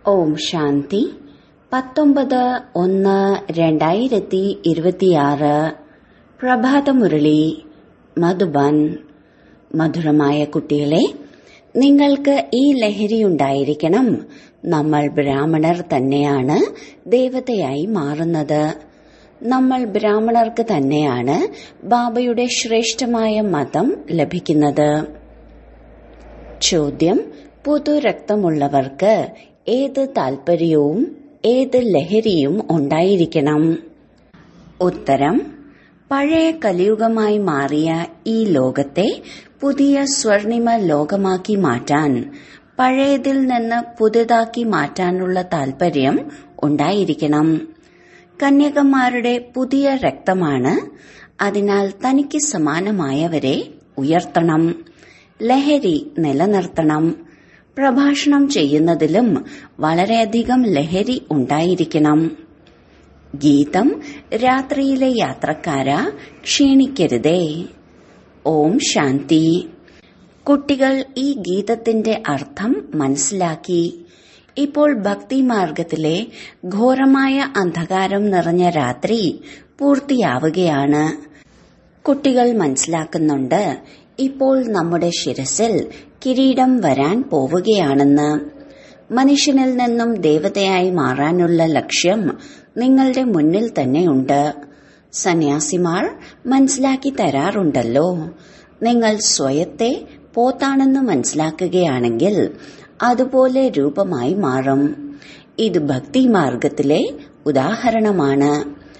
ഓം ശാന്തി പത്തൊമ്പത് ഒന്ന് രണ്ടായിരത്തി ഇരുപത്തിയാറ് പ്രഭാതമുരളി മധുബൻ മധുരമായ കുട്ടികളെ നിങ്ങൾക്ക് ഈ ലഹരിയുണ്ടായിരിക്കണം നമ്മൾ ബ്രാഹ്മണർ തന്നെയാണ് ദേവതയായി മാറുന്നത് നമ്മൾ ബ്രാഹ്മണർക്ക് തന്നെയാണ് ബാബയുടെ ശ്രേഷ്ഠമായ മതം ലഭിക്കുന്നത് ചോദ്യം പുതുരക്തമുള്ളവർക്ക് ഏത് താൽപര്യവും ഏത് ലഹരിയും ഉണ്ടായിരിക്കണം ഉത്തരം പഴയ കലിയുഗമായി മാറിയ ഈ ലോകത്തെ പുതിയ സ്വർണിമ ലോകമാക്കി മാറ്റാൻ പഴയതിൽ നിന്ന് പുതിയതാക്കി മാറ്റാനുള്ള താൽപര്യം ഉണ്ടായിരിക്കണം കന്യകമാരുടെ പുതിയ രക്തമാണ് അതിനാൽ തനിക്ക് സമാനമായവരെ ഉയർത്തണം ലഹരി നിലനിർത്തണം പ്രഭാഷണം ചെയ്യുന്നതിലും വളരെയധികം ലഹരി ഉണ്ടായിരിക്കണം ഗീതം രാത്രിയിലെ യാത്രക്കാര ക്ഷീണിക്കരുതേ ഓം ശാന്തി കുട്ടികൾ ഈ ഗീതത്തിന്റെ അർത്ഥം മനസ്സിലാക്കി ഇപ്പോൾ ഭക്തിമാർഗത്തിലെ ഘോരമായ അന്ധകാരം നിറഞ്ഞ രാത്രി പൂർത്തിയാവുകയാണ് കുട്ടികൾ മനസ്സിലാക്കുന്നുണ്ട് ഇപ്പോൾ നമ്മുടെ ശിരസിൽ കിരീടം വരാൻ പോവുകയാണെന്ന് മനുഷ്യനിൽ നിന്നും ദേവതയായി മാറാനുള്ള ലക്ഷ്യം നിങ്ങളുടെ മുന്നിൽ തന്നെയുണ്ട് സന്യാസിമാർ മനസ്സിലാക്കി തരാറുണ്ടല്ലോ നിങ്ങൾ സ്വയത്തെ പോത്താണെന്ന് മനസ്സിലാക്കുകയാണെങ്കിൽ അതുപോലെ രൂപമായി മാറും ഇത് ഭക്തിമാർഗത്തിലെ ഉദാഹരണമാണ്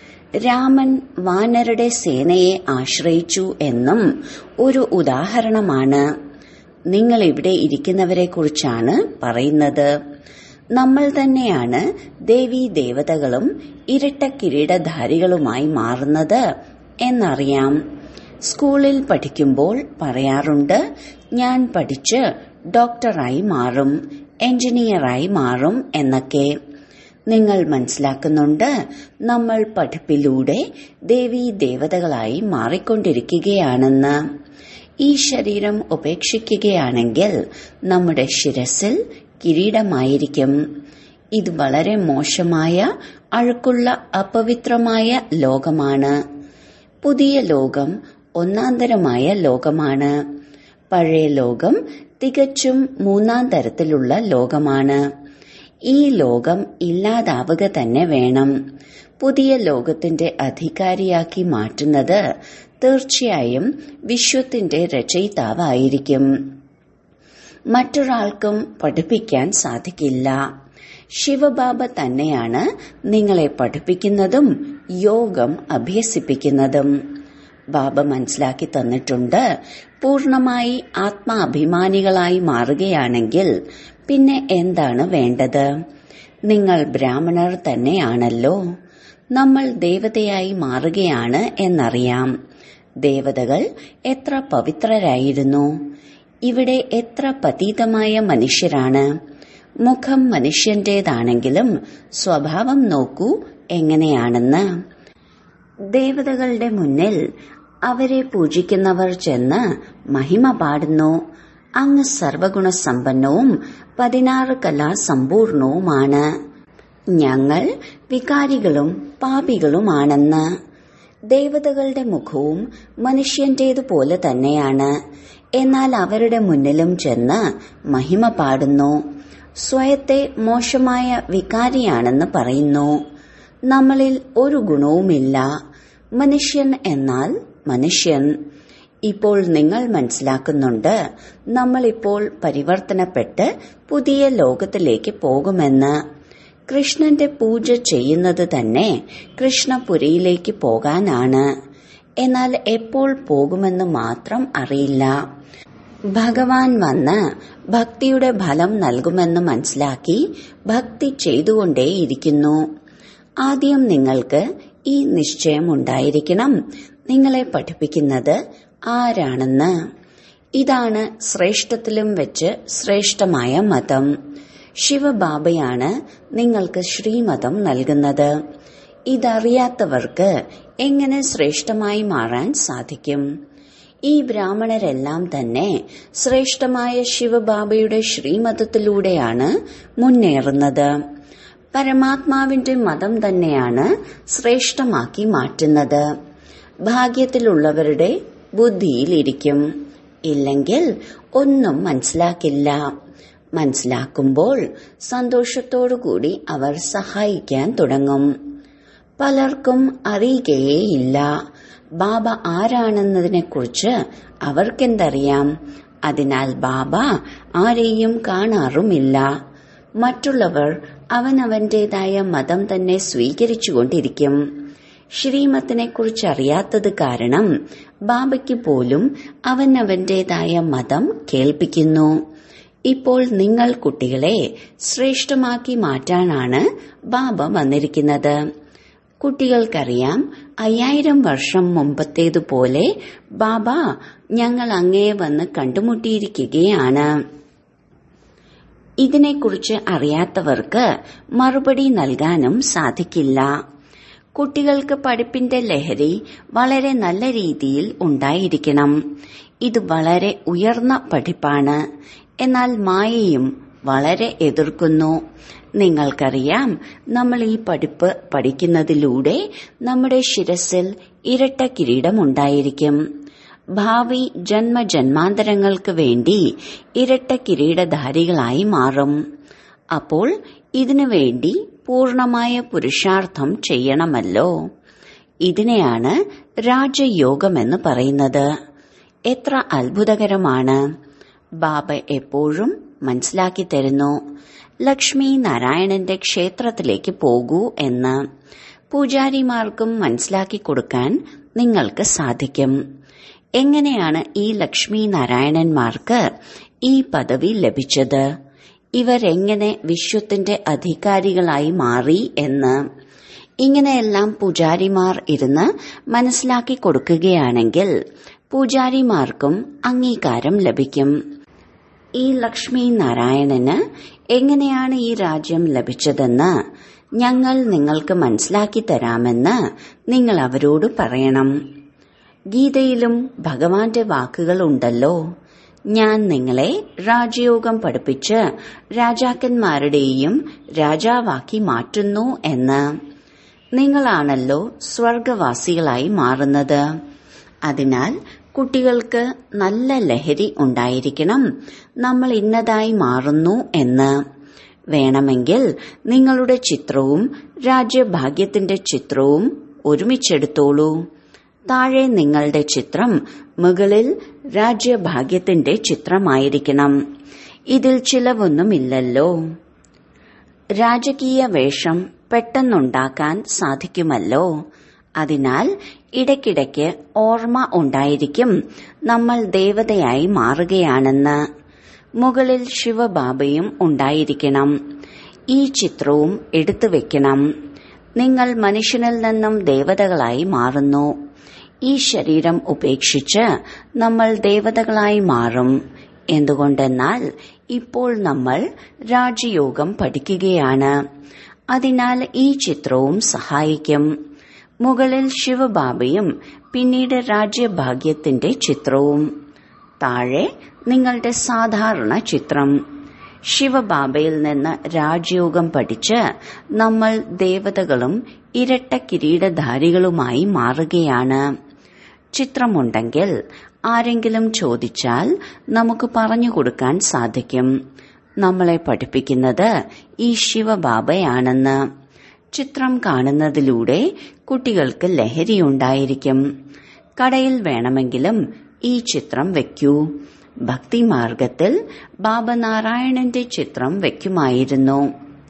രാമൻ വാനരുടെ സേനയെ ആശ്രയിച്ചു എന്നും ഒരു ഉദാഹരണമാണ് നിങ്ങൾ ഇവിടെ ഇരിക്കുന്നവരെ കുറിച്ചാണ് പറയുന്നത് നമ്മൾ തന്നെയാണ് ദേവീ ദേവതകളും ഇരട്ട കിരീടധാരികളുമായി മാറുന്നത് എന്നറിയാം സ്കൂളിൽ പഠിക്കുമ്പോൾ പറയാറുണ്ട് ഞാൻ പഠിച്ച് ഡോക്ടറായി മാറും എഞ്ചിനീയറായി മാറും എന്നൊക്കെ നിങ്ങൾ മനസ്സിലാക്കുന്നുണ്ട് നമ്മൾ പഠിപ്പിലൂടെ ദേവീ ദേവതകളായി മാറിക്കൊണ്ടിരിക്കുകയാണെന്ന് ഈ ശരീരം ഉപേക്ഷിക്കുകയാണെങ്കിൽ നമ്മുടെ ശിരസിൽ കിരീടമായിരിക്കും ഇത് വളരെ മോശമായ അഴുക്കുള്ള അപവിത്രമായ ലോകമാണ് പുതിയ ലോകം ഒന്നാന്തരമായ ലോകമാണ് പഴയ ലോകം തികച്ചും മൂന്നാം തരത്തിലുള്ള ലോകമാണ് ഈ ലോകം ഇല്ലാതാവുക തന്നെ വേണം പുതിയ ലോകത്തിന്റെ അധികാരിയാക്കി മാറ്റുന്നത് തീർച്ചയായും വിശ്വത്തിന്റെ രചയിതാവായിരിക്കും മറ്റൊരാൾക്കും പഠിപ്പിക്കാൻ സാധിക്കില്ല ശിവബാബ തന്നെയാണ് നിങ്ങളെ പഠിപ്പിക്കുന്നതും യോഗം അഭ്യസിപ്പിക്കുന്നതും ബാബ മനസ്സിലാക്കി തന്നിട്ടുണ്ട് പൂർണമായി ആത്മാഭിമാനികളായി മാറുകയാണെങ്കിൽ പിന്നെ എന്താണ് വേണ്ടത് നിങ്ങൾ ബ്രാഹ്മണർ തന്നെയാണല്ലോ നമ്മൾ ദേവതയായി മാറുകയാണ് എന്നറിയാം ദേവതകൾ എത്ര പവിത്രരായിരുന്നു ഇവിടെ എത്ര പതീതമായ മനുഷ്യരാണ് മുഖം മനുഷ്യന്റേതാണെങ്കിലും സ്വഭാവം നോക്കൂ എങ്ങനെയാണെന്ന് ദേവതകളുടെ മുന്നിൽ അവരെ പൂജിക്കുന്നവർ ചെന്ന് മഹിമ പാടുന്നു അങ്ങ് സർവഗുണ സമ്പന്നവും പതിനാറ് കലാ സമ്പൂർണവുമാണ് ഞങ്ങൾ വികാരികളും പാപികളുമാണെന്ന് ദേവതകളുടെ മുഖവും മനുഷ്യന്റേതുപോലെ തന്നെയാണ് എന്നാൽ അവരുടെ മുന്നിലും ചെന്ന് മഹിമ പാടുന്നു സ്വയത്തെ മോശമായ വികാരിയാണെന്ന് പറയുന്നു നമ്മളിൽ ഒരു ഗുണവുമില്ല മനുഷ്യൻ എന്നാൽ മനുഷ്യൻ ഇപ്പോൾ നിങ്ങൾ മനസ്സിലാക്കുന്നുണ്ട് നമ്മളിപ്പോൾ പരിവർത്തനപ്പെട്ട് പുതിയ ലോകത്തിലേക്ക് പോകുമെന്ന് കൃഷ്ണന്റെ പൂജ ചെയ്യുന്നത് തന്നെ കൃഷ്ണപുരയിലേക്ക് പോകാനാണ് എന്നാൽ എപ്പോൾ പോകുമെന്ന് മാത്രം അറിയില്ല ഭഗവാൻ വന്ന് ഭക്തിയുടെ ഫലം നൽകുമെന്ന് മനസ്സിലാക്കി ഭക്തി ചെയ്തുകൊണ്ടേയിരിക്കുന്നു ആദ്യം നിങ്ങൾക്ക് ഈ നിശ്ചയം ഉണ്ടായിരിക്കണം നിങ്ങളെ പഠിപ്പിക്കുന്നത് ആരാണെന്ന് ഇതാണ് ശ്രേഷ്ഠത്തിലും വെച്ച് ശ്രേഷ്ഠമായ മതം ശിവബാബയാണ് നിങ്ങൾക്ക് ശ്രീമതം നൽകുന്നത് ഇതറിയാത്തവർക്ക് എങ്ങനെ ശ്രേഷ്ഠമായി മാറാൻ സാധിക്കും ഈ ബ്രാഹ്മണരെല്ലാം തന്നെ ശ്രേഷ്ഠമായ ശിവബാബയുടെ ശ്രീമതത്തിലൂടെയാണ് മുന്നേറുന്നത് പരമാത്മാവിന്റെ മതം തന്നെയാണ് ശ്രേഷ്ഠമാക്കി മാറ്റുന്നത് ഭാഗ്യത്തിലുള്ളവരുടെ ബുദ്ധിയിലിരിക്കും ഇല്ലെങ്കിൽ ഒന്നും മനസ്സിലാക്കില്ല മനസ്സിലാക്കുമ്പോൾ സന്തോഷത്തോടുകൂടി അവർ സഹായിക്കാൻ തുടങ്ങും പലർക്കും അറിയുകയേയില്ല ബാബ ആരാണെന്നതിനെക്കുറിച്ച് അവർക്കെന്തറിയാം അതിനാൽ ബാബ ആരെയും കാണാറുമില്ല മറ്റുള്ളവർ അവനവന്റേതായ മതം തന്നെ സ്വീകരിച്ചുകൊണ്ടിരിക്കും ശ്രീമത്തിനെക്കുറിച്ച് അറിയാത്തത് കാരണം ബാബയ്ക്ക് പോലും അവനവന്റേതായ മതം കേൾപ്പിക്കുന്നു ഇപ്പോൾ നിങ്ങൾ കുട്ടികളെ ശ്രേഷ്ഠമാക്കി മാറ്റാനാണ് ബാബ വന്നിരിക്കുന്നത് കുട്ടികൾക്കറിയാം അയ്യായിരം വർഷം മുമ്പത്തേതുപോലെ ബാബ ഞങ്ങൾ അങ്ങേ വന്ന് കണ്ടുമുട്ടിയിരിക്കുകയാണ് ഇതിനെക്കുറിച്ച് അറിയാത്തവർക്ക് മറുപടി നൽകാനും സാധിക്കില്ല കുട്ടികൾക്ക് പഠിപ്പിന്റെ ലഹരി വളരെ നല്ല രീതിയിൽ ഉണ്ടായിരിക്കണം ഇത് വളരെ ഉയർന്ന പഠിപ്പാണ് എന്നാൽ മായയും വളരെ എതിർക്കുന്നു നിങ്ങൾക്കറിയാം നമ്മൾ ഈ പഠിപ്പ് പഠിക്കുന്നതിലൂടെ നമ്മുടെ ശിരസിൽ ഇരട്ട കിരീടമുണ്ടായിരിക്കും ഭാവി ജന്മജന്മാന്തരങ്ങൾക്ക് വേണ്ടി ഇരട്ട കിരീടധാരികളായി മാറും അപ്പോൾ ഇതിനു വേണ്ടി പൂർണമായ പുരുഷാർത്ഥം ചെയ്യണമല്ലോ ഇതിനെയാണ് രാജയോഗമെന്ന് പറയുന്നത് എത്ര അത്ഭുതകരമാണ് ബാബ എപ്പോഴും മനസ്സിലാക്കി തരുന്നു ലക്ഷ്മി നാരായണന്റെ ക്ഷേത്രത്തിലേക്ക് പോകൂ എന്ന് പൂജാരിമാർക്കും മനസ്സിലാക്കി കൊടുക്കാൻ നിങ്ങൾക്ക് സാധിക്കും എങ്ങനെയാണ് ഈ ലക്ഷ്മി നാരായണന്മാർക്ക് ഈ പദവി ലഭിച്ചത് ഇവരെങ്ങനെ വിശ്വത്തിന്റെ അധികാരികളായി മാറി എന്ന് ഇങ്ങനെയെല്ലാം പൂജാരിമാർ ഇരുന്ന് മനസ്സിലാക്കി കൊടുക്കുകയാണെങ്കിൽ പൂജാരിമാർക്കും അംഗീകാരം ലഭിക്കും ഈ ലക്ഷ്മി നാരായണന് എങ്ങനെയാണ് ഈ രാജ്യം ലഭിച്ചതെന്ന് ഞങ്ങൾ നിങ്ങൾക്ക് മനസ്സിലാക്കി തരാമെന്ന് നിങ്ങൾ അവരോട് പറയണം ഗീതയിലും ഭഗവാന്റെ വാക്കുകൾ ഉണ്ടല്ലോ ഞാൻ നിങ്ങളെ രാജയോഗം പഠിപ്പിച്ച് രാജാക്കന്മാരുടെയും രാജാവാക്കി മാറ്റുന്നു എന്ന് നിങ്ങളാണല്ലോ സ്വർഗവാസികളായി മാറുന്നത് അതിനാൽ കുട്ടികൾക്ക് നല്ല ലഹരി ഉണ്ടായിരിക്കണം നമ്മൾ ഇന്നതായി മാറുന്നു എന്ന് വേണമെങ്കിൽ നിങ്ങളുടെ ചിത്രവും രാജ്യഭാഗ്യത്തിന്റെ ചിത്രവും ഒരുമിച്ചെടുത്തോളൂ താഴെ നിങ്ങളുടെ ചിത്രം മുകളിൽ രാജ്യഭാഗ്യത്തിന്റെ ചിത്രമായിരിക്കണം ഇതിൽ ചിലവൊന്നുമില്ലല്ലോ രാജകീയ വേഷം പെട്ടെന്നുണ്ടാക്കാൻ സാധിക്കുമല്ലോ അതിനാൽ ഇടയ്ക്കിടയ്ക്ക് ഓർമ്മ ഉണ്ടായിരിക്കും നമ്മൾ ദേവതയായി മാറുകയാണെന്ന് മുകളിൽ ശിവബാബയും ഉണ്ടായിരിക്കണം ഈ ചിത്രവും എടുത്തു വെക്കണം നിങ്ങൾ മനുഷ്യനിൽ നിന്നും ദേവതകളായി മാറുന്നു ഈ ശരീരം ഉപേക്ഷിച്ച് നമ്മൾ ദേവതകളായി മാറും എന്തുകൊണ്ടെന്നാൽ ഇപ്പോൾ നമ്മൾ രാജയോഗം പഠിക്കുകയാണ് അതിനാൽ ഈ ചിത്രവും സഹായിക്കും മുകളിൽ ശിവബാബയും പിന്നീട് രാജ്യഭാഗ്യത്തിന്റെ ചിത്രവും താഴെ നിങ്ങളുടെ സാധാരണ ചിത്രം ശിവബാബയിൽ നിന്ന് രാജയോഗം പഠിച്ച് നമ്മൾ ദേവതകളും ഇരട്ട കിരീടധാരികളുമായി മാറുകയാണ് ചിത്രമുണ്ടെങ്കിൽ ആരെങ്കിലും ചോദിച്ചാൽ നമുക്ക് പറഞ്ഞു കൊടുക്കാൻ സാധിക്കും നമ്മളെ പഠിപ്പിക്കുന്നത് ഈ ശിവബാബയാണെന്ന് ചിത്രം കാണുന്നതിലൂടെ കുട്ടികൾക്ക് ലഹരിയുണ്ടായിരിക്കും കടയിൽ വേണമെങ്കിലും ഈ ചിത്രം വെക്കൂ ഭക്തിമാർഗത്തിൽ ബാബനാരായണന്റെ ചിത്രം വെക്കുമായിരുന്നു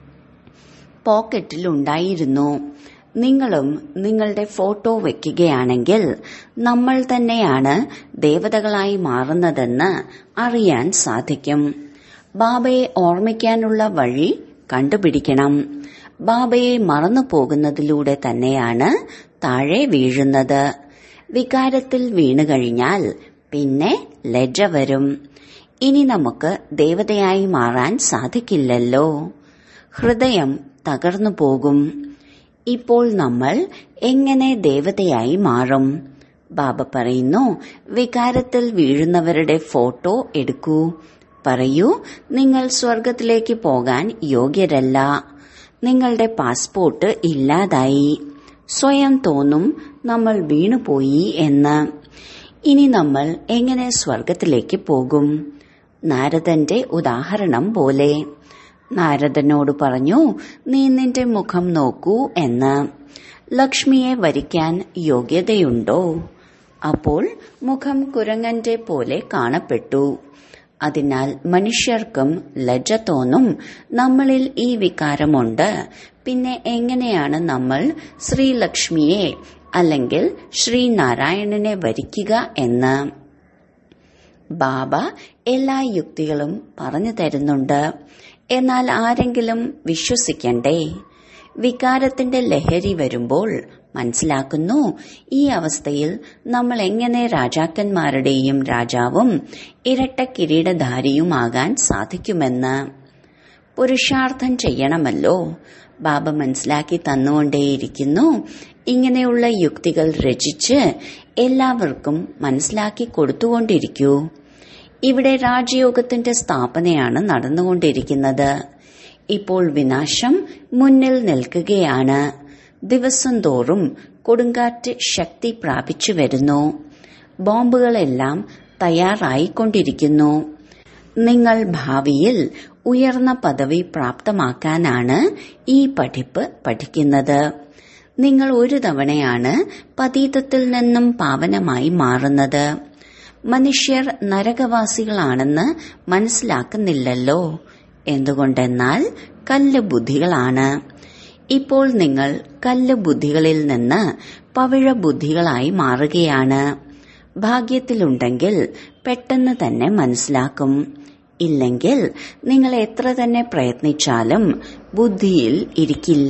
പോക്കറ്റിൽ ഉണ്ടായിരുന്നു നിങ്ങളും നിങ്ങളുടെ ഫോട്ടോ വെക്കുകയാണെങ്കിൽ നമ്മൾ തന്നെയാണ് ദേവതകളായി മാറുന്നതെന്ന് അറിയാൻ സാധിക്കും ബാബയെ ഓർമ്മിക്കാനുള്ള വഴി കണ്ടുപിടിക്കണം ബാബയെ മറന്നു പോകുന്നതിലൂടെ തന്നെയാണ് താഴെ വീഴുന്നത് വികാരത്തിൽ വീണുകഴിഞ്ഞാൽ പിന്നെ ലജ്ജ വരും ഇനി നമുക്ക് ദേവതയായി മാറാൻ സാധിക്കില്ലല്ലോ ഹൃദയം തകർന്നു പോകും ഇപ്പോൾ നമ്മൾ എങ്ങനെ ദേവതയായി മാറും ബാബ പറയുന്നു വികാരത്തിൽ വീഴുന്നവരുടെ ഫോട്ടോ എടുക്കൂ പറയൂ നിങ്ങൾ സ്വർഗത്തിലേക്ക് പോകാൻ യോഗ്യരല്ല നിങ്ങളുടെ പാസ്പോർട്ട് ഇല്ലാതായി സ്വയം തോന്നും നമ്മൾ വീണുപോയി എന്ന് ഇനി നമ്മൾ എങ്ങനെ സ്വർഗത്തിലേക്ക് പോകും നാരദന്റെ ഉദാഹരണം പോലെ നാരദനോട് പറഞ്ഞു നീ നിന്റെ മുഖം നോക്കൂ എന്ന് ലക്ഷ്മിയെ വരിക്കാൻ യോഗ്യതയുണ്ടോ അപ്പോൾ മുഖം കുരങ്ങന്റെ പോലെ കാണപ്പെട്ടു അതിനാൽ മനുഷ്യർക്കും ലജ്ജ തോന്നും നമ്മളിൽ ഈ വികാരമുണ്ട് പിന്നെ എങ്ങനെയാണ് നമ്മൾ ശ്രീലക്ഷ്മിയെ അല്ലെങ്കിൽ ശ്രീനാരായണനെ വരിക്കുക എന്ന് ബാബ എല്ലാ യുക്തികളും പറഞ്ഞു തരുന്നുണ്ട് എന്നാൽ ആരെങ്കിലും വിശ്വസിക്കണ്ടേ വികാരത്തിന്റെ ലഹരി വരുമ്പോൾ മനസ്സിലാക്കുന്നു ഈ അവസ്ഥയിൽ നമ്മൾ എങ്ങനെ രാജാക്കന്മാരുടെയും രാജാവും ഇരട്ട കിരീടധാരിയുമാകാൻ സാധിക്കുമെന്ന് പുരുഷാർത്ഥം ചെയ്യണമല്ലോ ബാബ മനസ്സിലാക്കി തന്നുകൊണ്ടേയിരിക്കുന്നു ഇങ്ങനെയുള്ള യുക്തികൾ രചിച്ച് എല്ലാവർക്കും മനസ്സിലാക്കി കൊടുത്തുകൊണ്ടിരിക്കൂ ഇവിടെ രാജയോഗത്തിന്റെ സ്ഥാപനയാണ് നടന്നുകൊണ്ടിരിക്കുന്നത് ഇപ്പോൾ വിനാശം മുന്നിൽ നിൽക്കുകയാണ് ദിവസം തോറും കൊടുങ്കാറ്റ് ശക്തി പ്രാപിച്ചു വരുന്നു ബോംബുകളെല്ലാം തയ്യാറായിക്കൊണ്ടിരിക്കുന്നു നിങ്ങൾ ഭാവിയിൽ ഉയർന്ന പദവി പ്രാപ്തമാക്കാനാണ് ഈ പഠിപ്പ് പഠിക്കുന്നത് നിങ്ങൾ ഒരു തവണയാണ് പതീതത്തിൽ നിന്നും പാവനമായി മാറുന്നത് മനുഷ്യർ നരകവാസികളാണെന്ന് മനസ്സിലാക്കുന്നില്ലല്ലോ എന്തുകൊണ്ടെന്നാൽ കല്ല് ബുദ്ധികളാണ് ഇപ്പോൾ നിങ്ങൾ കല്ല് ബുദ്ധികളിൽ നിന്ന് പവിഴ ബുദ്ധികളായി മാറുകയാണ് ഭാഗ്യത്തിലുണ്ടെങ്കിൽ പെട്ടെന്ന് തന്നെ മനസ്സിലാക്കും ഇല്ലെങ്കിൽ നിങ്ങൾ എത്ര തന്നെ പ്രയത്നിച്ചാലും ബുദ്ധിയിൽ ഇരിക്കില്ല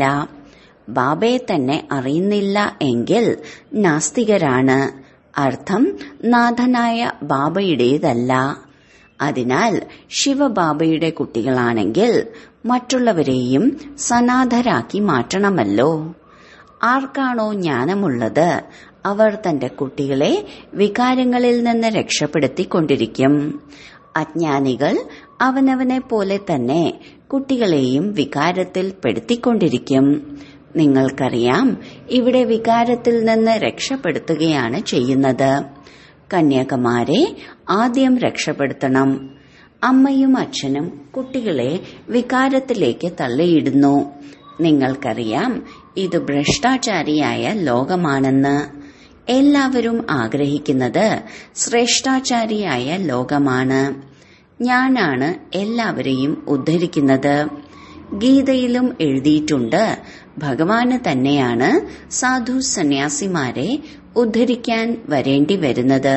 ബാബയെ തന്നെ അറിയുന്നില്ല എങ്കിൽ നാസ്തികരാണ് അർത്ഥം നാഥനായ ബാബയുടേതല്ല അതിനാൽ ശിവബാബയുടെ കുട്ടികളാണെങ്കിൽ മറ്റുള്ളവരെയും സനാഥരാക്കി മാറ്റണമല്ലോ ആർക്കാണോ ജ്ഞാനമുള്ളത് അവർ തന്റെ കുട്ടികളെ വികാരങ്ങളിൽ നിന്ന് രക്ഷപ്പെടുത്തിക്കൊണ്ടിരിക്കും അജ്ഞാനികൾ അവനവനെ പോലെ തന്നെ കുട്ടികളെയും വികാരത്തിൽ പെടുത്തിക്കൊണ്ടിരിക്കും നിങ്ങൾക്കറിയാം ഇവിടെ വികാരത്തിൽ നിന്ന് രക്ഷപ്പെടുത്തുകയാണ് ചെയ്യുന്നത് കന്യാകുമാരെ ആദ്യം രക്ഷപ്പെടുത്തണം അമ്മയും അച്ഛനും കുട്ടികളെ വികാരത്തിലേക്ക് തള്ളിയിടുന്നു നിങ്ങൾക്കറിയാം ഇത് ഭ്രഷ്ടാചാരിയായ ലോകമാണെന്ന് എല്ലാവരും ആഗ്രഹിക്കുന്നത് ശ്രേഷ്ഠാചാരിയായ ലോകമാണ് ഞാനാണ് എല്ലാവരെയും ഉദ്ധരിക്കുന്നത് ഗീതയിലും എഴുതിയിട്ടുണ്ട് ഭഗവാന് തന്നെയാണ് സാധു സന്യാസിമാരെ ഉദ്ധരിക്കാൻ വരേണ്ടി വരുന്നത്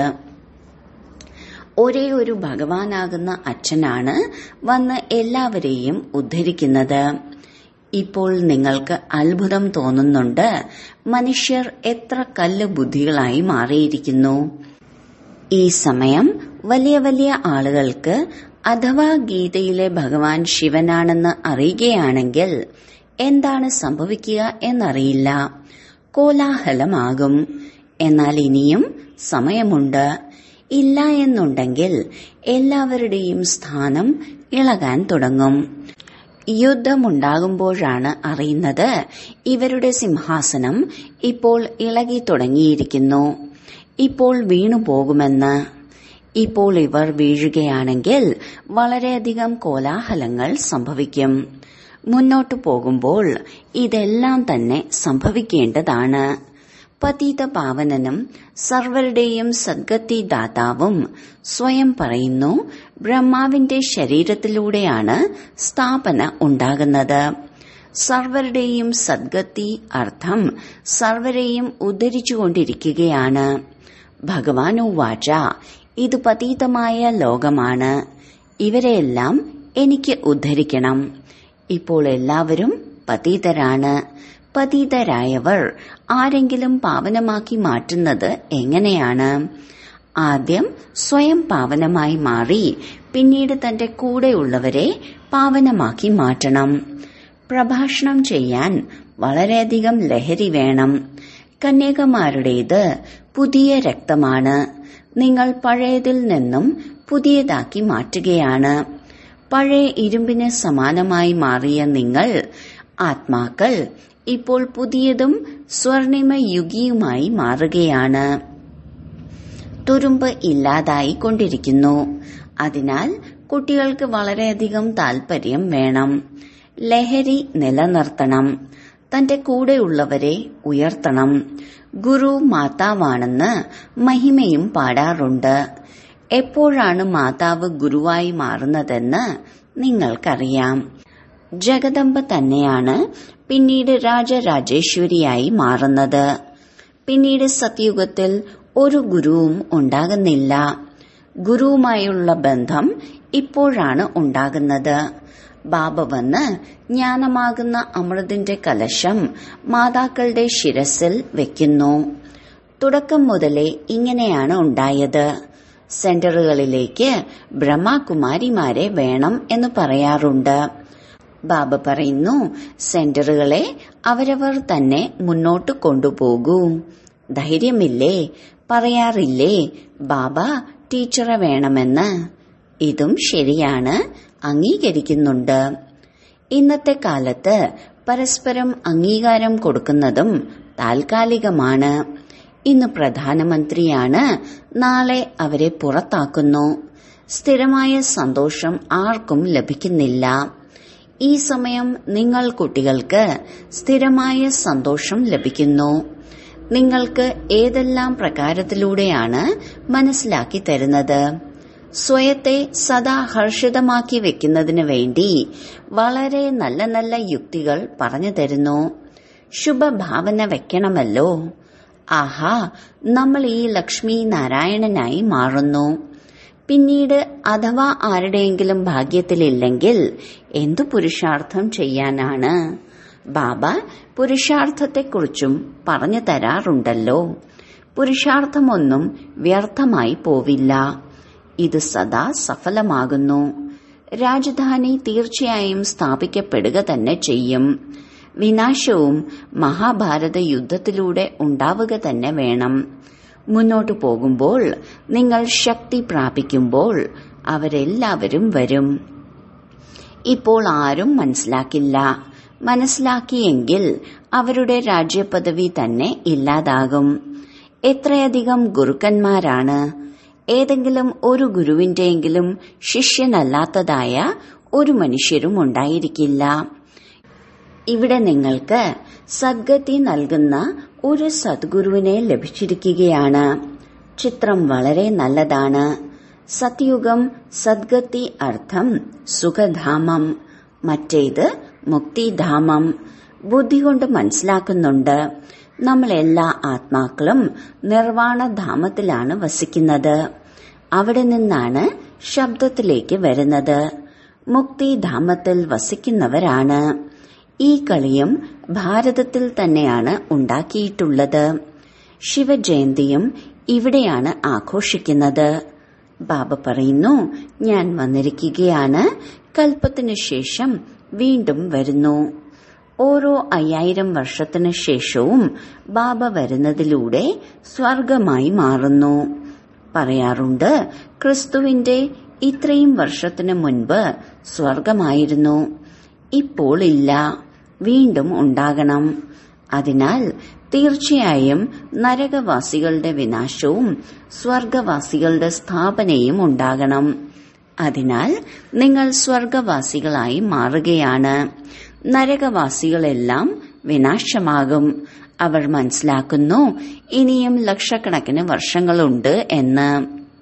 ഒരേ ഒരു ഭഗവാനാകുന്ന അച്ഛനാണ് വന്ന് എല്ലാവരെയും ഉദ്ധരിക്കുന്നത് ഇപ്പോൾ നിങ്ങൾക്ക് അത്ഭുതം തോന്നുന്നുണ്ട് മനുഷ്യർ എത്ര കല്ല് ബുദ്ധികളായി മാറിയിരിക്കുന്നു ഈ സമയം വലിയ വലിയ ആളുകൾക്ക് അഥവാ ഗീതയിലെ ഭഗവാൻ ശിവനാണെന്ന് അറിയുകയാണെങ്കിൽ എന്താണ് സംഭവിക്കുക എന്നറിയില്ല കോലാഹലമാകും എന്നാൽ ഇനിയും സമയമുണ്ട് ഇല്ല എന്നുണ്ടെങ്കിൽ എല്ലാവരുടെയും സ്ഥാനം ഇളകാൻ തുടങ്ങും യുദ്ധമുണ്ടാകുമ്പോഴാണ് അറിയുന്നത് ഇവരുടെ സിംഹാസനം ഇപ്പോൾ ഇളകി തുടങ്ങിയിരിക്കുന്നു ഇപ്പോൾ വീണു പോകുമെന്ന് ഇപ്പോൾ ഇവർ വീഴുകയാണെങ്കിൽ വളരെയധികം കോലാഹലങ്ങൾ സംഭവിക്കും മുന്നോട്ടു പോകുമ്പോൾ ഇതെല്ലാം തന്നെ സംഭവിക്കേണ്ടതാണ് പതീത പാവനനും സർവരുടെയും സദ്ഗതി ദാതാവും സ്വയം പറയുന്നു ബ്രഹ്മാവിന്റെ ശരീരത്തിലൂടെയാണ് സ്ഥാപന ഉണ്ടാകുന്നത് സർവരുടെയും സദ്ഗതി അർത്ഥം സർവരെയും ഉദ്ധരിച്ചുകൊണ്ടിരിക്കുകയാണ് ഭഗവാനു വാച ഇത് പതീതമായ ലോകമാണ് ഇവരെയെല്ലാം എനിക്ക് ഉദ്ധരിക്കണം ഇപ്പോൾ എല്ലാവരും പതീതരാണ് പതീതരായവർ ആരെങ്കിലും പാവനമാക്കി മാറ്റുന്നത് എങ്ങനെയാണ് ആദ്യം സ്വയം പാവനമായി മാറി പിന്നീട് തന്റെ കൂടെയുള്ളവരെ പാവനമാക്കി മാറ്റണം പ്രഭാഷണം ചെയ്യാൻ വളരെയധികം ലഹരി വേണം കന്യകമാരുടേത് പുതിയ രക്തമാണ് നിങ്ങൾ പഴയതിൽ നിന്നും പുതിയതാക്കി മാറ്റുകയാണ് പഴയ ഇരുമ്പിന് സമാനമായി മാറിയ നിങ്ങൾ ആത്മാക്കൾ ഇപ്പോൾ പുതിയതും സ്വർണിമ യുഗിയുമായി മാറുകയാണ് തുരുമ്പ് ഇല്ലാതായി കൊണ്ടിരിക്കുന്നു അതിനാൽ കുട്ടികൾക്ക് വളരെയധികം താൽപര്യം വേണം ലഹരി നിലനിർത്തണം തന്റെ കൂടെയുള്ളവരെ ഉയർത്തണം ഗുരു മാതാവാണെന്ന് മഹിമയും പാടാറുണ്ട് എപ്പോഴാണ് മാതാവ് ഗുരുവായി മാറുന്നതെന്ന് നിങ്ങൾക്കറിയാം ജഗദമ്പ തന്നെയാണ് പിന്നീട് രാജരാജേശ്വരിയായി മാറുന്നത് പിന്നീട് സത്യുഗത്തിൽ ഒരു ഗുരുവും ഉണ്ടാകുന്നില്ല ഗുരുവുമായുള്ള ബന്ധം ഇപ്പോഴാണ് ഉണ്ടാകുന്നത് ബാബ വന്ന് ജ്ഞാനമാകുന്ന അമൃതിന്റെ കലശം മാതാക്കളുടെ ശിരസിൽ വെക്കുന്നു തുടക്കം മുതലേ ഇങ്ങനെയാണ് ഉണ്ടായത് സെന്ററുകളിലേക്ക് ബ്രഹ്മകുമാരിമാരെ വേണം എന്ന് പറയാറുണ്ട് ബാബ പറയുന്നു സെന്ററുകളെ അവരവർ തന്നെ മുന്നോട്ട് കൊണ്ടുപോകൂ ധൈര്യമില്ലേ പറയാറില്ലേ ബാബ ടീച്ചറെ വേണമെന്ന് ഇതും ശരിയാണ് അംഗീകരിക്കുന്നുണ്ട് ഇന്നത്തെ കാലത്ത് പരസ്പരം അംഗീകാരം കൊടുക്കുന്നതും താൽക്കാലികമാണ് ഇന്ന് പ്രധാനമന്ത്രിയാണ് നാളെ അവരെ പുറത്താക്കുന്നു സ്ഥിരമായ സന്തോഷം ആർക്കും ലഭിക്കുന്നില്ല ഈ സമയം നിങ്ങൾ കുട്ടികൾക്ക് സ്ഥിരമായ സന്തോഷം ലഭിക്കുന്നു നിങ്ങൾക്ക് ഏതെല്ലാം പ്രകാരത്തിലൂടെയാണ് മനസ്സിലാക്കി തരുന്നത് സ്വയത്തെ സദാ ഹർഷിതമാക്കി വെക്കുന്നതിന് വേണ്ടി വളരെ നല്ല നല്ല യുക്തികൾ പറഞ്ഞു തരുന്നു ശുഭഭാവന വെക്കണമല്ലോ ആഹാ നമ്മൾ ഈ ലക്ഷ്മി നാരായണനായി മാറുന്നു പിന്നീട് അഥവാ ആരുടെയെങ്കിലും ഭാഗ്യത്തിലില്ലെങ്കിൽ എന്തു പുരുഷാർത്ഥം ചെയ്യാനാണ് ബാബ പുരുഷാർത്ഥത്തെക്കുറിച്ചും പറഞ്ഞു തരാറുണ്ടല്ലോ പുരുഷാർത്ഥമൊന്നും വ്യർത്ഥമായി പോവില്ല ഇത് സദാ സഫലമാകുന്നു രാജധാനി തീർച്ചയായും സ്ഥാപിക്കപ്പെടുക തന്നെ ചെയ്യും വിനാശവും മഹാഭാരത യുദ്ധത്തിലൂടെ ഉണ്ടാവുക തന്നെ വേണം മുന്നോട്ടു പോകുമ്പോൾ നിങ്ങൾ ശക്തി പ്രാപിക്കുമ്പോൾ അവരെല്ലാവരും വരും ഇപ്പോൾ ആരും മനസ്സിലാക്കില്ല മനസ്സിലാക്കിയെങ്കിൽ അവരുടെ രാജ്യപദവി തന്നെ ഇല്ലാതാകും എത്രയധികം ഗുരുക്കന്മാരാണ് ഏതെങ്കിലും ഒരു ഗുരുവിന്റെയെങ്കിലും ശിഷ്യനല്ലാത്തതായ ഒരു മനുഷ്യരും ഉണ്ടായിരിക്കില്ല ഇവിടെ നിങ്ങൾക്ക് സദ്ഗതി നൽകുന്ന ഒരു സദ്ഗുരുവിനെ ലഭിച്ചിരിക്കുകയാണ് ചിത്രം വളരെ നല്ലതാണ് സത്യുഗം സദ്ഗതി അർത്ഥം സുഖധാമം മറ്റേത് മുക്തിധാമം ബുദ്ധി കൊണ്ട് മനസ്സിലാക്കുന്നുണ്ട് നമ്മൾ എല്ലാ ആത്മാക്കളും നിർവാണധാമത്തിലാണ് വസിക്കുന്നത് അവിടെ നിന്നാണ് ശബ്ദത്തിലേക്ക് വരുന്നത് മുക്തിധാമത്തിൽ വസിക്കുന്നവരാണ് ഈ കളിയും ഭാരതത്തിൽ തന്നെയാണ് ഉണ്ടാക്കിയിട്ടുള്ളത് ശിവജയന്തിയും ഇവിടെയാണ് ആഘോഷിക്കുന്നത് ബാബ പറയുന്നു ഞാൻ വന്നിരിക്കുകയാണ് കൽപ്പത്തിനു ശേഷം വീണ്ടും വരുന്നു ഓരോ അയ്യായിരം വർഷത്തിനു ശേഷവും ബാബ വരുന്നതിലൂടെ സ്വർഗമായി മാറുന്നു പറയാറുണ്ട് ക്രിസ്തുവിന്റെ ഇത്രയും വർഷത്തിനു മുൻപ് സ്വർഗമായിരുന്നു ഇപ്പോൾ ഇല്ല വീണ്ടും ഉണ്ടാകണം അതിനാൽ തീർച്ചയായും നരകവാസികളുടെ വിനാശവും സ്വർഗവാസികളുടെ സ്ഥാപനയും ഉണ്ടാകണം അതിനാൽ നിങ്ങൾ സ്വർഗവാസികളായി മാറുകയാണ് നരകവാസികളെല്ലാം വിനാശമാകും അവർ മനസ്സിലാക്കുന്നു ഇനിയും ലക്ഷക്കണക്കിന് വർഷങ്ങളുണ്ട് എന്ന്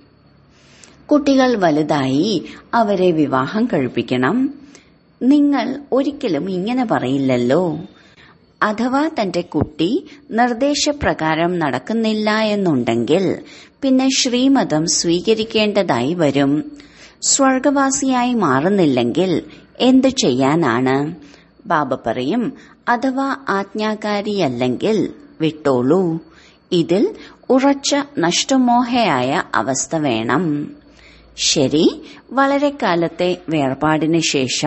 കുട്ടികൾ വലുതായി അവരെ വിവാഹം കഴിപ്പിക്കണം നിങ്ങൾ ഒരിക്കലും ഇങ്ങനെ പറയില്ലല്ലോ അഥവാ തന്റെ കുട്ടി നിർദ്ദേശപ്രകാരം നടക്കുന്നില്ല എന്നുണ്ടെങ്കിൽ പിന്നെ ശ്രീമതം സ്വീകരിക്കേണ്ടതായി വരും സ്വർഗവാസിയായി മാറുന്നില്ലെങ്കിൽ എന്തു ചെയ്യാനാണ് ബാബ പറയും അഥവാ ആജ്ഞാകാരിയല്ലെങ്കിൽ വിട്ടോളൂ ഇതിൽ ഉറച്ച നഷ്ടമോഹയായ അവസ്ഥ വേണം ശരി വളരെ കാലത്തെ വേർപാടിന് ശേഷം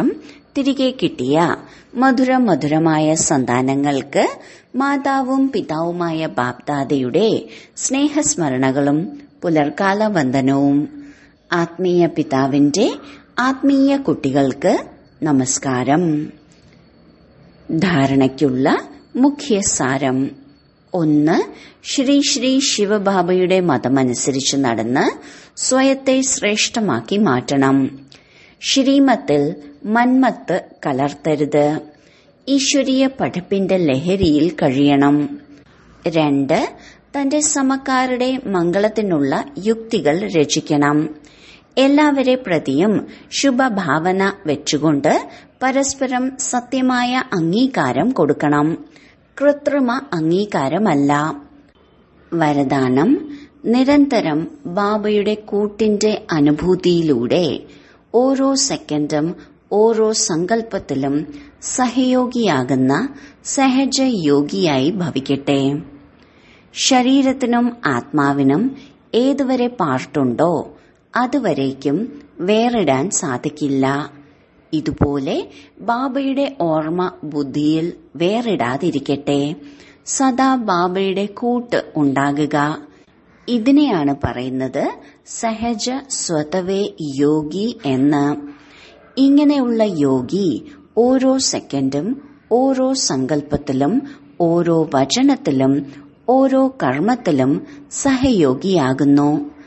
തിരികെ കിട്ടിയ മധുര മധുരമായ സന്താനങ്ങൾക്ക് മാതാവും പിതാവുമായ ബാപ്ദാദയുടെ സ്നേഹസ്മരണകളും പുലർക്കാല വന്ദനവും ആത്മീയ പിതാവിന്റെ ആത്മീയ കുട്ടികൾക്ക് നമസ്കാരം ധാരണയ്ക്കുള്ള മുഖ്യ സാരം ഒന്ന് ശ്രീ ശ്രീ ശിവബാബയുടെ മതമനുസരിച്ച് നടന്ന് സ്വയത്തെ ശ്രേഷ്ഠമാക്കി മാറ്റണം ശ്രീമത്തിൽ മന്മത്ത് കലർത്തരുത് ഈശ്വരീയ പഠിപ്പിന്റെ ലഹരിയിൽ കഴിയണം രണ്ട് തന്റെ സമക്കാരുടെ മംഗളത്തിനുള്ള യുക്തികൾ രചിക്കണം എല്ലാവരെ പ്രതിയും ശുഭഭാവന വെച്ചുകൊണ്ട് പരസ്പരം സത്യമായ അംഗീകാരം കൊടുക്കണം കൃത്രിമ അംഗീകാരമല്ല വരദാനം നിരന്തരം ബാബയുടെ കൂട്ടിന്റെ അനുഭൂതിയിലൂടെ ഓരോ സെക്കൻഡും ഓരോ സങ്കല്പത്തിലും സഹയോഗിയാകുന്ന സഹജ യോഗിയായി ഭവിക്കട്ടെ ശരീരത്തിനും ആത്മാവിനും ഏതുവരെ പാർട്ടുണ്ടോ അതുവരേക്കും വേറിടാൻ സാധിക്കില്ല ഇതുപോലെ ബാബയുടെ ഓർമ്മ ബുദ്ധിയിൽ വേറിടാതിരിക്കട്ടെ സദാ ബാബയുടെ കൂട്ട് ഉണ്ടാകുക ഇതിനെയാണ് പറയുന്നത് സഹജ സ്വതവേ യോഗി എന്ന് ഇങ്ങനെയുള്ള യോഗി ഓരോ സെക്കൻഡും ഓരോ സങ്കല്പത്തിലും ഓരോ വചനത്തിലും ഓരോ കർമ്മത്തിലും സഹയോഗിയാകുന്നു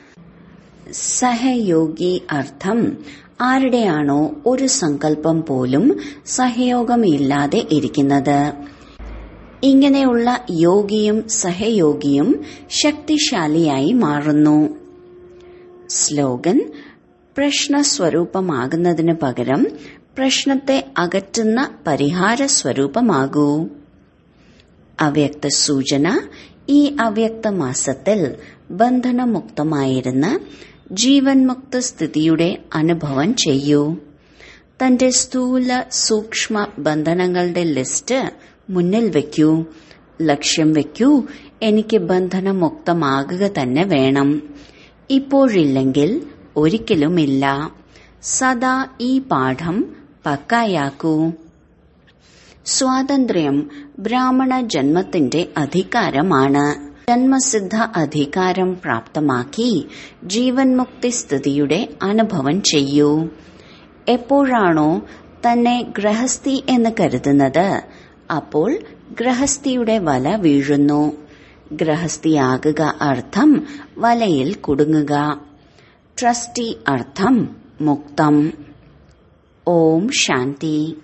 സഹയോഗി അർത്ഥം ആരുടെയാണോ ഒരു സങ്കല്പം പോലും സഹയോഗമില്ലാതെ ഇരിക്കുന്നത് ഇങ്ങനെയുള്ള യോഗിയും സഹയോഗിയും ശക്തിശാലിയായി മാറുന്നു സ്ലോഗൻ പ്രശ്നസ്വരൂപമാകുന്നതിന് പകരം പ്രശ്നത്തെ അകറ്റുന്ന പരിഹാര സ്വരൂപമാകൂ അവ്യക്ത സൂചന ഈ അവ്യക്ത മാസത്തിൽ ബന്ധനമുക്തമായിരുന്ന ജീവൻ മുക്ത സ്ഥിതിയുടെ അനുഭവം ചെയ്യൂ തന്റെ സ്ഥൂല സൂക്ഷ്മ ബന്ധനങ്ങളുടെ ലിസ്റ്റ് മുന്നിൽ വെക്കൂ ലക്ഷ്യം വെക്കൂ എനിക്ക് ബന്ധനമുക്തമാകുക തന്നെ വേണം ഇപ്പോഴില്ലെങ്കിൽ ഒരിക്കലുമില്ല സദാ ഈ പാഠം പക്കായാക്കൂ സ്വാതന്ത്ര്യം ബ്രാഹ്മണ ജന്മത്തിന്റെ അധികാരമാണ് ജന്മസിദ്ധ അധികാരം പ്രാപ്തമാക്കി ജീവൻ മുക്തി സ്ഥിതിയുടെ അനുഭവം ചെയ്യൂ എപ്പോഴാണോ തന്നെ ഗ്രഹസ്ഥി എന്ന് കരുതുന്നത് അപ്പോൾ ഗ്രഹസ്ഥിയുടെ വല വീഴുന്നു ഗ്രഹസ്ഥിയാകുക അർത്ഥം വലയിൽ കുടുങ്ങുക ട്രസ്റ്റി അർത്ഥം മുക്തം ഓം ശാന്തി